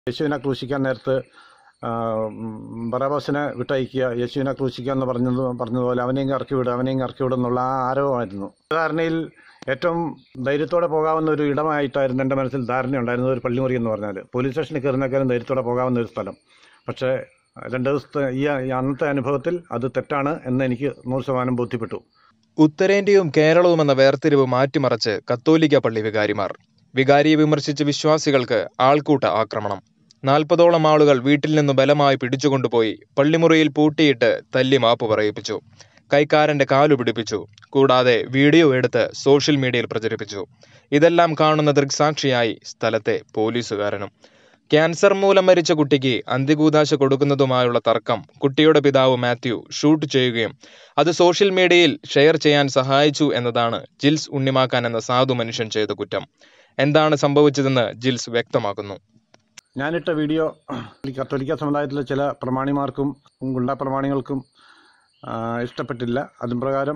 യേശുവിനെ ക്രൂശിക്കാൻ നേരത്ത് ആ, ഉം, ബറാബാസിനെ വിട്ടയക്കുക യേശുവിനെ ക്രൂശിക്കുക എന്ന് പറഞ്ഞത് പറഞ്ഞതുപോലെ അവനെയും ഇറക്കി വിടുക അവനെയും ഇറക്കി വിടുക എന്നുള്ള ആ ആരവമായിരുന്നു ധാരണയിൽ ഏറ്റവും ധൈര്യത്തോടെ പോകാവുന്ന ഒരു ഇടമായിട്ടായിരുന്നു എൻ്റെ മനസ്സിൽ ധാരണയുണ്ടായിരുന്നത് ഒരു പള്ളിമുറി എന്ന് പറഞ്ഞാൽ പോലീസ് സ്റ്റേഷനിൽ കയറുന്നേക്കാളും ധൈര്യത്തോടെ പോകാവുന്ന ഒരു സ്ഥലം പക്ഷേ രണ്ട് ദിവസത്തെ ഈ ഈ അന്നത്തെ അനുഭവത്തിൽ അത് തെറ്റാണ് എന്ന് എനിക്ക് നൂറ് ശതമാനം ബോധ്യപ്പെട്ടു ഉത്തരേന്ത്യയും കേരളവും എന്ന വേർതിരിവ് മാറ്റിമറിച്ച് കത്തോലിക്ക പള്ളി വികാരിമാർ വികാരിയെ വിമർശിച്ച് വിശ്വാസികൾക്ക് ആൾക്കൂട്ട ആക്രമണം നാൽപ്പതോളം ആളുകൾ വീട്ടിൽ നിന്ന് ബലമായി പിടിച്ചുകൊണ്ടുപോയി പള്ളിമുറിയിൽ പൂട്ടിയിട്ട് തല്ലി മാപ്പ് പറയിപ്പിച്ചു കൈക്കാരന്റെ കാലു പിടിപ്പിച്ചു കൂടാതെ വീഡിയോ എടുത്ത് സോഷ്യൽ മീഡിയയിൽ പ്രചരിപ്പിച്ചു ഇതെല്ലാം കാണുന്ന ദൃക്സാക്ഷിയായി സ്ഥലത്തെ പോലീസുകാരനും ക്യാൻസർ മൂലം മരിച്ച കുട്ടിക്ക് അന്ത്യകൂതാശ കൊടുക്കുന്നതുമായുള്ള തർക്കം കുട്ടിയുടെ പിതാവ് മാത്യു ഷൂട്ട് ചെയ്യുകയും അത് സോഷ്യൽ മീഡിയയിൽ ഷെയർ ചെയ്യാൻ സഹായിച്ചു എന്നതാണ് ജിൽസ് ഉണ്ണിമാക്കാൻ എന്ന സാധു മനുഷ്യൻ ചെയ്ത കുറ്റം എന്താണ് സംഭവിച്ചതെന്ന് ജിൽസ് വ്യക്തമാക്കുന്നു ഞാനിട്ട വീഡിയോ ഈ കത്തോലിക്ക സമുദായത്തിലെ ചില പ്രമാണിമാർക്കും ഗുണ്ടാ പ്രമാണികൾക്കും ആ, ഇഷ്ടപ്പെട്ടില്ല അതും പ്രകാരം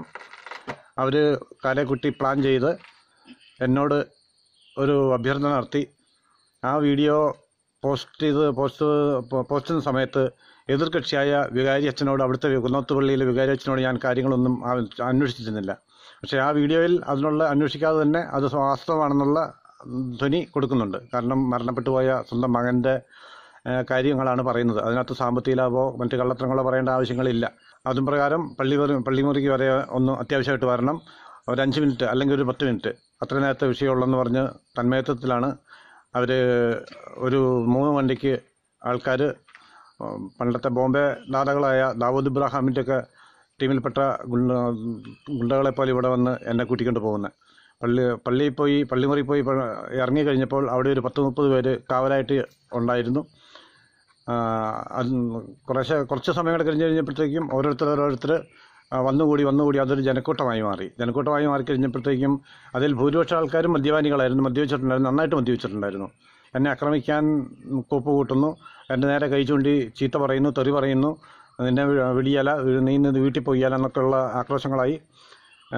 അവർ കാലേക്കുട്ടി പ്ലാൻ ചെയ്ത് എന്നോട് ഒരു അഭ്യർത്ഥന നടത്തി ആ വീഡിയോ പോസ്റ്റ് ചെയ്ത് പോസ്റ്റ് പോസ്റ്റ് ചെയ്യുന്ന സമയത്ത് എതിർകക്ഷിയായ വികാരി അച്ഛനോട് അവിടുത്തെ കുന്നോത്ത് പള്ളിയിലെ വികാരി അച്ഛനോട് ഞാൻ കാര്യങ്ങളൊന്നും ആ- അന്വേഷിച്ചിരുന്നില്ല പക്ഷേ ആ വീഡിയോയിൽ അതിനുള്ള അന്വേഷിക്കാതെ തന്നെ അത് വാസ്തവമാണെന്നുള്ള ധ്വനി കൊടുക്കുന്നുണ്ട് കാരണം മരണപ്പെട്ടു പോയ സ്വന്തം മകൻ്റെ ഏഹ്, കാര്യങ്ങളാണ് പറയുന്നത് അതിനകത്ത് സാമ്പത്തിക ലാഭമോ മറ്റ് കള്ളത്തരങ്ങളോ പറയേണ്ട ആവശ്യങ്ങളില്ല അതും പ്രകാരം പള്ളി വരെ- പള്ളിമുറിക്ക് വരെ ഒന്ന് അത്യാവശ്യമായിട്ട് വരണം ഒരു അഞ്ച് മിനിറ്റ് അല്ലെങ്കിൽ ഒരു പത്ത് മിനിറ്റ് അത്ര നേരത്തെ വിഷയമുള്ളെന്ന് പറഞ്ഞ് തന്മയത്വത്തിലാണ് അവർ ഒരു മൂന്ന് വണ്ടിക്ക് ആൾക്കാർ പണ്ടത്തെ ബോംബെ ദാതാക്കളായ ദാവൂദ് ഇബ്രാഹാമിൻ്റെ ഒക്കെ ടീമിൽപ്പെട്ട ഗുണ്ട ഗുണ്ടകളെ പോലെ ഇവിടെ വന്ന് എന്നെ കൂട്ടിക്കൊണ്ട് പോകുന്നത് പള്ളി പള്ളിയിൽ പോയി പള്ളിമുറി പോയി പ- ഇറങ്ങി കഴിഞ്ഞപ്പോൾ അവിടെ ഒരു പത്ത് മുപ്പത് പേര് കാവലായിട്ട് ഉണ്ടായിരുന്നു ആ, അത് കുറേശ്ശെ കുറച്ച് സമയം കൂടെ കഴിഞ്ഞ് കഴിഞ്ഞപ്പോഴത്തേക്കും ഓരോരുത്തർ ഓരോരുത്തർ ആ, വന്നുകൂടി വന്നുകൂടി അതൊരു ജനക്കൂട്ടമായി മാറി ജനക്കൂട്ടമായി മാറി കഴിഞ്ഞപ്പോഴത്തേക്കും അതിൽ ഭൂരിപക്ഷം ആൾക്കാരും മദ്യപാനികളായിരുന്നു മദ്യപിച്ചിട്ടുണ്ടായിരുന്നു നന്നായിട്ട് മദ്യപിച്ചിട്ടുണ്ടായിരുന്നു എന്നെ ആക്രമിക്കാൻ കോപ്പ് കൂട്ടുന്നു എൻ്റെ നേരെ കൈ ചൂണ്ടി ചീത്ത പറയുന്നു തെറി പറയുന്നു നിന്നെ വി- വിടിയാല നീ ഇന്ന് വീട്ടിൽ പോയാല എന്നൊക്കെയുള്ള ആക്രോശങ്ങളായി ആ,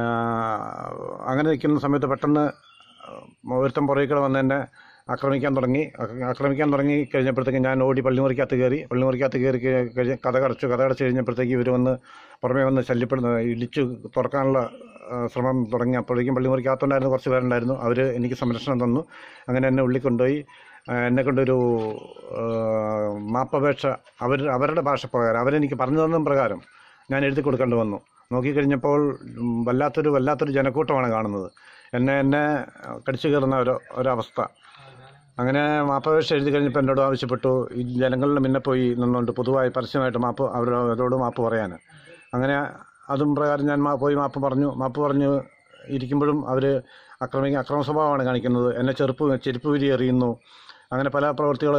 അങ്ങനെ നിൽക്കുന്ന സമയത്ത് പെട്ടെന്ന് ഒരുത്തൻ പുറകിൽ വന്ന് എന്നെ ആക്രമിക്കാൻ തുടങ്ങി ആക്ര- ആക്രമിക്കാൻ തുടങ്ങി കഴിഞ്ഞപ്പോഴത്തേക്കും ഞാൻ ഓടി പള്ളിമുറിക്കകത്ത് കയറി പള്ളിമുറിക്കകത്ത് കയറി കഴി- കഴിഞ്ഞ് കഥ കടച്ചു കഥ കടച്ച് കഴിഞ്ഞപ്പോഴത്തേക്ക് ഇവർ വന്ന് പുറമേ വന്ന് ശല്യപ്പെടുന്ന ഇടിച്ചു തുറക്കാനുള്ള ആ, ശ്രമം തുടങ്ങി അപ്പോഴേക്കും പള്ളിമുറിക്കകത്തുണ്ടായിരുന്ന കുറച്ച് പേരുണ്ടായിരുന്നു അവർ എനിക്ക് സംരക്ഷണം തന്നു അങ്ങനെ എന്നെ ഉള്ളിൽ കൊണ്ടുപോയി ആ, എന്നെ കൊണ്ടൊരു ആ, മാപ്പപേക്ഷ അവർ അവരുടെ ഭാഷ പ്രകാരം അവരെനിക്ക് പറഞ്ഞു തന്ന പ്രകാരം ഞാൻ എഴുതി കൊടുക്കേണ്ടി വന്നു നോക്കിക്കഴിഞ്ഞപ്പോൾ ഉം, വല്ലാത്തൊരു വല്ലാത്തൊരു ജനക്കൂട്ടമാണ് കാണുന്നത് എന്നെ എന്നെ കടിച്ചു കയറുന്ന ഒരു ഒരവസ്ഥ അങ്ങനെ മാപ്പപേക്ഷ എഴുതി കഴിഞ്ഞപ്പോൾ എന്നോട് ആവശ്യപ്പെട്ടു ഈ ജനങ്ങളുടെ മുന്നേ പോയി നിന്നുകൊണ്ട് പൊതുവായി പരസ്യമായിട്ട് മാപ്പ് അവരോട് അവരോട് മാപ്പ് പറയാൻ അങ്ങനെ അതും പ്രകാരം ഞാൻ മാ- പോയി മാപ്പ് പറഞ്ഞു മാപ്പ് പറഞ്ഞു ഇരിക്കുമ്പോഴും അവർ ആക്രമിക്കുക അക്രമ സ്വഭാവമാണ് കാണിക്കുന്നത് എന്നെ ചെറുപ്പ് ചെരുപ്പ് വിരി എറിയുന്നു അങ്ങനെ പല പ്രവൃത്തികൾ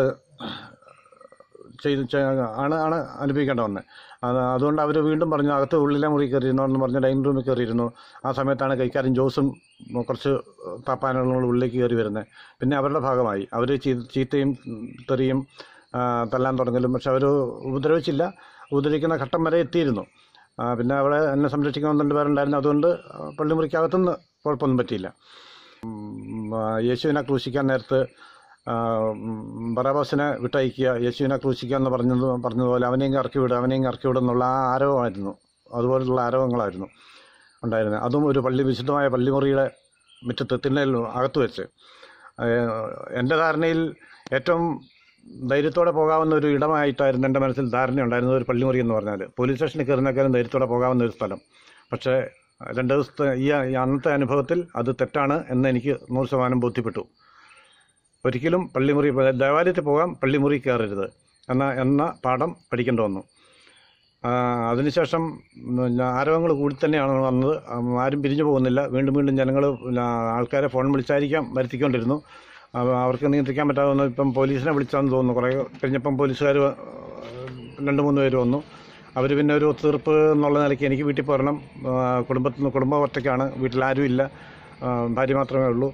ചെയ്ത് ചെ- ആണ് ആണ് അനുഭവിക്കേണ്ട വന്നത് അത് അതുകൊണ്ട് അവർ വീണ്ടും പറഞ്ഞു അകത്ത് ഉള്ളിലെ മുറി കയറിയിരുന്നു എന്ന് പറഞ്ഞ് ഡൈനിങ് റൂമിൽ കയറിയിരുന്നു ആ സമയത്താണ് കൈക്കാരൻ ജോസും കുറച്ച് താപ്പാനുകളും ഉള്ളിലേക്ക് കയറി വരുന്നത് പിന്നെ അവരുടെ ഭാഗമായി അവർ ചീത്തയും ഉം, തെറിയും ആ, തല്ലാൻ തുടങ്ങലും പക്ഷെ അവർ ഉപദ്രവിച്ചില്ല ഉപദ്രവിക്കുന്ന ഘട്ടം വരെ എത്തിയിരുന്നു ആ, പിന്നെ അവിടെ എന്നെ സംരക്ഷിക്കാൻ രണ്ട് പേരുണ്ടായിരുന്നു അതുകൊണ്ട് പള്ളിമുറിക്കകത്തുനിന്ന് കുഴപ്പമൊന്നും പറ്റിയില്ല ഉം, ആ, യേശുവിനെ ക്രൂശിക്കാൻ നേരത്ത് ആ, ഉം, ബറാബാസിനെ വിട്ടയക്കുക യേശുവിനെ ക്രൂശിക്കുക എന്ന് പറഞ്ഞത് പറഞ്ഞതുപോലെ അവനെയും ഇറക്കി വിടുക അവനെയും ഇറക്കി വിടുക എന്നുള്ള ആ ആരവമായിരുന്നു അതുപോലുള്ള ആരവങ്ങളായിരുന്നു ഉണ്ടായിരുന്നത് അതും ഒരു പള്ളി വിശുദ്ധമായ പള്ളിമുറിയുടെ മുറ്റത്ത് തിണ്ണയിൽ അകത്ത് വെച്ച് ഏഹ്, എൻ്റെ ധാരണയിൽ ഏറ്റവും ധൈര്യത്തോടെ പോകാവുന്ന ഒരു ഇടമായിട്ടായിരുന്നു എൻ്റെ മനസ്സിൽ ധാരണയുണ്ടായിരുന്നത് ഒരു പള്ളിമുറി എന്ന് പറഞ്ഞാൽ പോലീസ് സ്റ്റേഷനിൽ കയറുന്നേക്കാളും ധൈര്യത്തോടെ പോകാവുന്ന ഒരു സ്ഥലം പക്ഷേ രണ്ട് ദിവസത്തെ ഈ ഈ അന്നത്തെ അനുഭവത്തിൽ അത് തെറ്റാണ് എന്ന് എനിക്ക് നൂറ് ശതമാനം ബോധ്യപ്പെട്ടു ഒരിക്കലും പള്ളിമുറി ദേവാലയത്തിൽ പോകാം പള്ളിമുറി കയറരുത് എന്ന എന്ന പാഠം പഠിക്കേണ്ടി വന്നു ആ, അതിനുശേഷം ആരവങ്ങൾ കൂടി തന്നെയാണ് വന്നത് ഉം, ആരും പിരിഞ്ഞു പോകുന്നില്ല വീണ്ടും വീണ്ടും ജനങ്ങൾ ആൾക്കാരെ ഫോൺ വിളിച്ചായിരിക്കാം വരുത്തിക്കൊണ്ടിരുന്നു അവ- അവർക്ക് നിയന്ത്രിക്കാൻ പറ്റാതെ വന്നു ഇപ്പം പോലീസിനെ വിളിച്ചാന്ന് തോന്നുന്നു കുറേ കഴിഞ്ഞപ്പം പോലീസുകാർ രണ്ട് മൂന്ന് പേര് വന്നു അവർ പിന്നെ ഒരു ഒത്തുതീർപ്പ് എന്നുള്ള നിലയ്ക്ക് എനിക്ക് വീട്ടിൽ പോരണം ആ, കുടുംബത്തിൽ നിന്ന് കുടുംബം ഒറ്റയ്ക്കാണ് വീട്ടിൽ ആരും ഇല്ല ആ, ഭാര്യ മാത്രമേ ഉള്ളൂ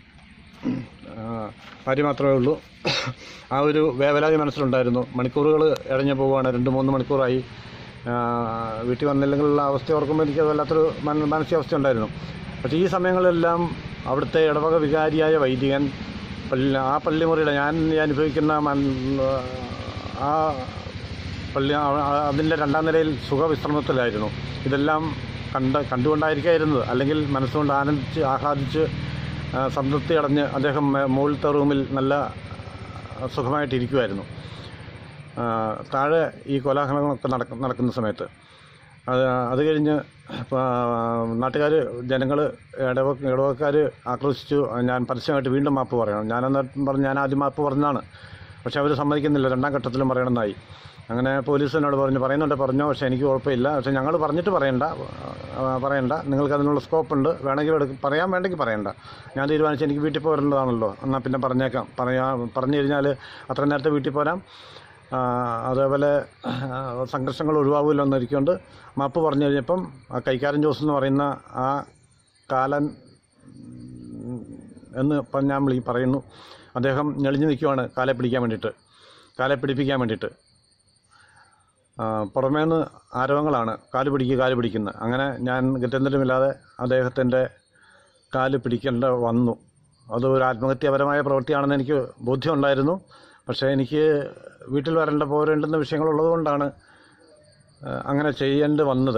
ആ, ഭാര്യ മാത്രമേ ഉള്ളൂ ആ ഒരു വേവലാതി മനസ്സിലുണ്ടായിരുന്നു മണിക്കൂറുകൾ ഇടഞ്ഞു പോവുകയാണ് രണ്ട് മൂന്ന് മണിക്കൂറായി ആ, വീട്ടിൽ വന്നില്ലെങ്കിലുള്ള അവസ്ഥ ഓർക്കുമ്പോൾ എനിക്ക് വല്ലാത്തൊരു മന- മാനസികാവസ്ഥ ഉണ്ടായിരുന്നു പക്ഷേ ഈ സമയങ്ങളിലെല്ലാം അവിടുത്തെ ഇടവക വികാരിയായ വൈദികൻ പള്ളി ആ പള്ളിമുറിയുടെ ഞാൻ ഈ അനുഭവിക്കുന്ന മൻ- ആ പള്ളി ആ- ആ- അതിൻ്റെ രണ്ടാം നിലയിൽ സുഖവിശ്രമത്തിലായിരുന്നു ഇതെല്ലാം കണ്ട് കണ്ടുകൊണ്ടായിരിക്കായിരുന്നത് അല്ലെങ്കിൽ മനസ്സുകൊണ്ട് ആനന്ദിച്ച് ആഹ്ലാദിച്ച് ആ, സംതൃപ്തി അടഞ്ഞ് അദ്ദേഹം മേ- മുകളിലത്തെ റൂമിൽ നല്ല ആ, സുഖമായിട്ടിരിക്കുമായിരുന്നു ആ, താഴെ ഈ കോലാഹലങ്ങളൊക്കെ നടക്ക നടക്കുന്ന സമയത്ത് അത് അത് കഴിഞ്ഞ് നാട്ടുകാർ ജനങ്ങൾ ഇടവ ഇടവക്കാർ ആക്രോശിച്ചു ഞാൻ പരസ്യമായിട്ട് വീണ്ടും മാപ്പ് പറയണം ഞാനെന്ന് പറഞ്ഞ് ഞാൻ ആദ്യം മാപ്പ് പറഞ്ഞതാണ് പക്ഷെ അവർ സമ്മതിക്കുന്നില്ല രണ്ടാം ഘട്ടത്തിലും പറയണമെന്നായി അങ്ങനെ പോലീസ് എന്നോട് പറഞ്ഞു പറയുന്നുണ്ട് പറഞ്ഞോ പക്ഷേ എനിക്ക് കുഴപ്പമില്ല പക്ഷേ ഞങ്ങൾ പറഞ്ഞിട്ട് പറയണ്ട ആ, പറയണ്ട നിങ്ങൾക്ക് അതിനുള്ള സ്കോപ്പ് ഉണ്ട് വേണമെങ്കിൽ എടുക്ക പറയാൻ വേണ്ടെങ്കിൽ പറയണ്ട ഞാൻ തീരുമാനിച്ചു എനിക്ക് വീട്ടിൽ പോരേണ്ടതാണല്ലോ എന്നാൽ പിന്നെ പറഞ്ഞേക്കാം പറയാ പറഞ്ഞു കഴിഞ്ഞാൽ അത്ര നേരത്തെ വീട്ടിൽ പോരാം ആ, അതേപോലെ ആ, സംഘർഷങ്ങൾ ഒഴിവാകുമല്ലോ എന്നിരിക്കൊണ്ട് മാപ്പ് പറഞ്ഞു കഴിഞ്ഞപ്പം ആ കൈക്കാരൻ ജോസ് എന്ന് പറയുന്ന ആ കാലൻ ഉം, എന്ന് ഇപ്പം ഞാൻ വിളി പറയുന്നു അദ്ദേഹം ഞെളിഞ്ഞു നിൽക്കുവാണ് കാലെ പിടിക്കാൻ വേണ്ടിയിട്ട് കാലെ പിടിപ്പിക്കാൻ വേണ്ടിയിട്ട് ആ, പുറമേന്ന് ആരവങ്ങളാണ് കാല് പിടിക്കുക കാല് പിടിക്കുന്നത് അങ്ങനെ ഞാൻ ഗത്യന്തരമില്ലാതെ അദ്ദേഹത്തിൻ്റെ കാല് പിടിക്കേണ്ട വന്നു അത് ഒരു ആത്മഹത്യാപരമായ പ്രവൃത്തിയാണെന്ന് എനിക്ക് ബോധ്യമുണ്ടായിരുന്നു പക്ഷേ എനിക്ക് വീട്ടിൽ വരേണ്ട പോരേണ്ടുന്ന വിഷയങ്ങളുള്ളത് കൊണ്ടാണ് ആ, അങ്ങനെ ചെയ്യേണ്ടി വന്നത്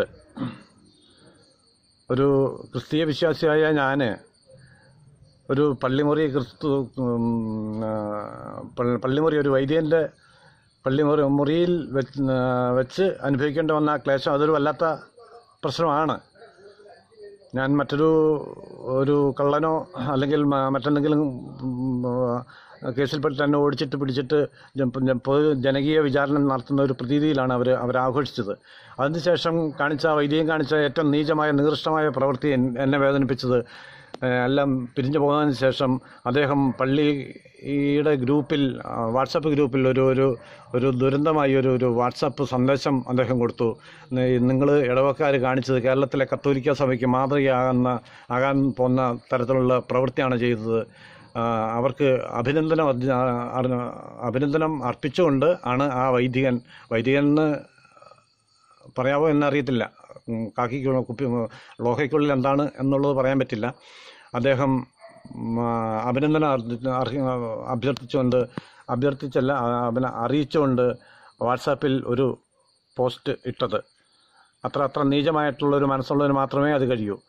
ഒരു ക്രിസ്തീയ വിശ്വാസിയായ ഞാൻ ഒരു പള്ളിമുറി ക്രിസ്തു ഉം, ആ, പള്ളി- പള്ളിമുറി ഒരു വൈദ്യൻ്റെ പള്ളിമുറി മുറിയിൽ വെച്ച് ആ, വെച്ച് അനുഭവിക്കേണ്ടി വന്ന ആ ക്ലേശം അതൊരു വല്ലാത്ത പ്രശ്നമാണ് ഞാൻ മറ്റൊരു ഒരു കള്ളനോ അല്ലെങ്കിൽ മ- മറ്റെന്തെങ്കിലും ഉം, ആ, കേസിൽപ്പെട്ട് തന്നെ ഓടിച്ചിട്ട് പിടിച്ചിട്ട് ജ- ജ- പൊതു ജനകീയ വിചാരണ നടത്തുന്ന ഒരു പ്രതീതിയിലാണ് അവർ അവരാഘോഷിച്ചത് അതിനുശേഷം കാണിച്ച ആ വൈദ്യം കാണിച്ച ഏറ്റവും നീചമായ നികൃഷ്ടമായ പ്രവൃത്തി എൻ- എന്നെ വേദനിപ്പിച്ചത് ഏഹ്, എല്ലാം പിരിഞ്ഞു പോകുന്നതിന് ശേഷം അദ്ദേഹം പള്ളിയുടെ ഗ്രൂപ്പിൽ ആ, വാട്സപ്പ് ഗ്രൂപ്പിൽ ഒരു ഒരു ഒരു ദുരന്തമായി ഒരു ഒരു വാട്സപ്പ് സന്ദേശം അദ്ദേഹം കൊടുത്തു നിങ്ങൾ ഇടവക്കാർ കാണിച്ചത് കേരളത്തിലെ കത്തോലിക്ക സഭയ്ക്ക് മാതൃകയാകുന്ന ആകാൻ പോകുന്ന തരത്തിലുള്ള പ്രവൃത്തിയാണ് ചെയ്തത് ആ, അവർക്ക് അഭിനന്ദനം അർജ- അർ- അഭിനന്ദനം അർപ്പിച്ചുകൊണ്ട് ആണ് ആ വൈദികൻ വൈദികന് പറയാവോ എന്നറിയത്തില്ല ഉം, കാക്കിക്കുള്ള കുപ്പി ലോഹയ്ക്കുള്ളിൽ എന്താണ് എന്നുള്ളത് പറയാൻ പറ്റില്ല അദ്ദേഹം ഉം, ആ, അഭിനന്ദനം അർജി- അർഹി- അഭ്യർത്ഥിച്ചുകൊണ്ട് അഭ്യർത്ഥിച്ചല്ല ആ, അവനെ അറിയിച്ചുകൊണ്ട് വാട്സാപ്പിൽ ഒരു പോസ്റ്റ് ഇട്ടത് അത്ര അത്ര നീചമായിട്ടുള്ളൊരു മനസ്സുള്ളവന് മാത്രമേ അത് കഴിയൂ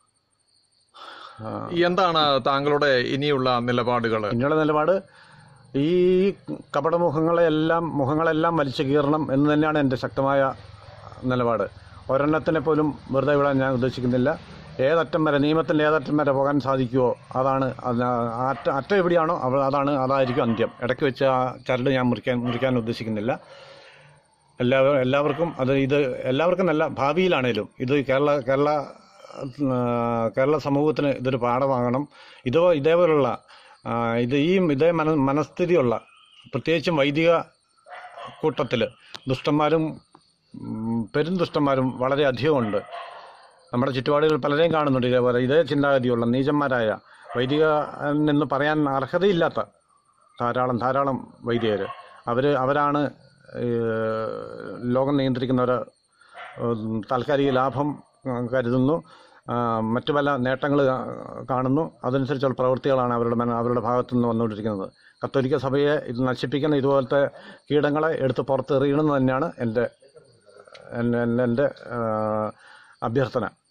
ആ, എന്താണ് താങ്കളുടെ ഇനിയുള്ള നിലപാടുകൾ പിന്നെയുള്ള നിലപാട് ഈ കപടമുഖങ്ങളെല്ലാം മുഖങ്ങളെല്ലാം വലിച്ചു കീറണം എന്ന് തന്നെയാണ് എൻ്റെ ശക്തമായ നിലപാട് ഒരെണ്ണത്തിനെ പോലും വെറുതെ വിടാൻ ഞാൻ ഉദ്ദേശിക്കുന്നില്ല ഏതറ്റം വരെ നിയമത്തിൻ്റെ ഏതറ്റം വരെ പോകാൻ സാധിക്കുമോ അതാണ് അത് അറ്റ അറ്റം എവിടെയാണോ അവ അതാണ് അതായിരിക്കും അന്ത്യം ഇടയ്ക്ക് വെച്ച് ആ ചരട് ഞാൻ മുറിക്കാൻ മുറിക്കാൻ ഉദ്ദേശിക്കുന്നില്ല എല്ലാവരും എല്ലാവർക്കും അത് ഇത് എല്ലാവർക്കും നല്ല ഭാവിയിലാണേലും ഇത് കേരള കേരള ആ, കേരള സമൂഹത്തിന് ഇതൊരു പാഠമാകണം ഇതോ ഇതേപോലുള്ള ആ, ഇത് ഈ ഇതേ മന മനസ്ഥിതിയുള്ള പ്രത്യേകിച്ചും വൈദിക കൂട്ടത്തിൽ ദുഷ്ടന്മാരും ഉം, പെരും ദുഷ്ടന്മാരും വളരെ അധികമുണ്ട് നമ്മുടെ ചുറ്റുപാടുകൾ പലരെയും കാണുന്നുണ്ട് ഇതേപോലെ ഇതേ ചിന്താഗതിയുള്ള നീചന്മാരായ വൈദിക എന്ന് പറയാൻ അർഹതയില്ലാത്ത ധാരാളം ധാരാളം വൈദികർ അവർ അവരാണ് ഏഹ്, ലോകം നിയന്ത്രിക്കുന്നവർ താൽക്കാലിക ലാഭം ആ, കരുതുന്നു ആ, മറ്റു പല നേട്ടങ്ങൾ കാണുന്നു അതനുസരിച്ചുള്ള പ്രവൃത്തികളാണ് അവരുടെ മന- അവരുടെ ഭാഗത്തു നിന്ന് വന്നുകൊണ്ടിരിക്കുന്നത് കത്തോലിക്ക സഭയെ ഇത് നശിപ്പിക്കുന്ന ഇതുപോലത്തെ കീടങ്ങളെ എടുത്ത് പുറത്തെറിയണമെന്ന് തന്നെയാണ് എൻ്റെ എൻ്റെ എൻ്റെ- എൻ്റെ ആ, അഭ്യർത്ഥന